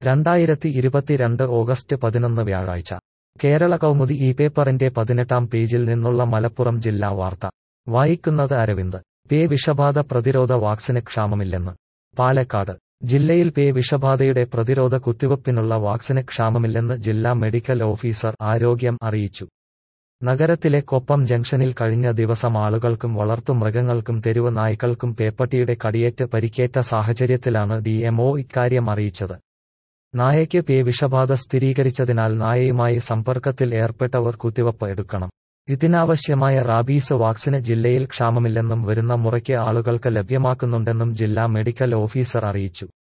രണ്ടായിരത്തി ഇരുപത്തിരണ്ട് ഓഗസ്റ്റ് പതിനൊന്ന് വ്യാഴാഴ്ച കേരള കൗമുദി ഈ പേപ്പറിന്റെ പതിനെട്ടാം പേജിൽ നിന്നുള്ള മലപ്പുറം ജില്ലാ വാർത്ത വായിക്കുന്നത് അരവിന്ദ് പേ വിഷബാധ പ്രതിരോധ വാക്സിന് ക്ഷാമമില്ലെന്ന് പാലക്കാട് ജില്ലയിൽ പേ വിഷബാധയുടെ പ്രതിരോധ കുത്തിവയ്പ്പിനുള്ള വാക്സിന് ക്ഷാമമില്ലെന്ന് ജില്ലാ മെഡിക്കൽ ഓഫീസർ ആരോഗ്യം അറിയിച്ചു നഗരത്തിലെ കൊപ്പം ജംഗ്ഷനിൽ കഴിഞ്ഞ ദിവസം ആളുകൾക്കും വളർത്തുമൃഗങ്ങൾക്കും തെരുവ് നായ്ക്കൾക്കും പേപ്പട്ടിയുടെ കടിയേറ്റ് പരിക്കേറ്റ സാഹചര്യത്തിലാണ് ഡിഎംഒ ഇക്കാര്യം അറിയിച്ചത് നായയ്ക്ക് പേ വിഷബാധ സ്ഥിരീകരിച്ചതിനാൽ നായയുമായി സമ്പർക്കത്തിൽ ഏർപ്പെട്ടവർ കുത്തിവയ്പ് എടുക്കണം ഇതിനാവശ്യമായ റാബീസ് വാക്സിന് ജില്ലയിൽ ക്ഷാമമില്ലെന്നും വരുന്ന മുറയ്ക്ക് ആളുകൾക്ക് ലഭ്യമാക്കുന്നുണ്ടെന്നും ജില്ലാ മെഡിക്കൽ ഓഫീസർ അറിയിച്ചു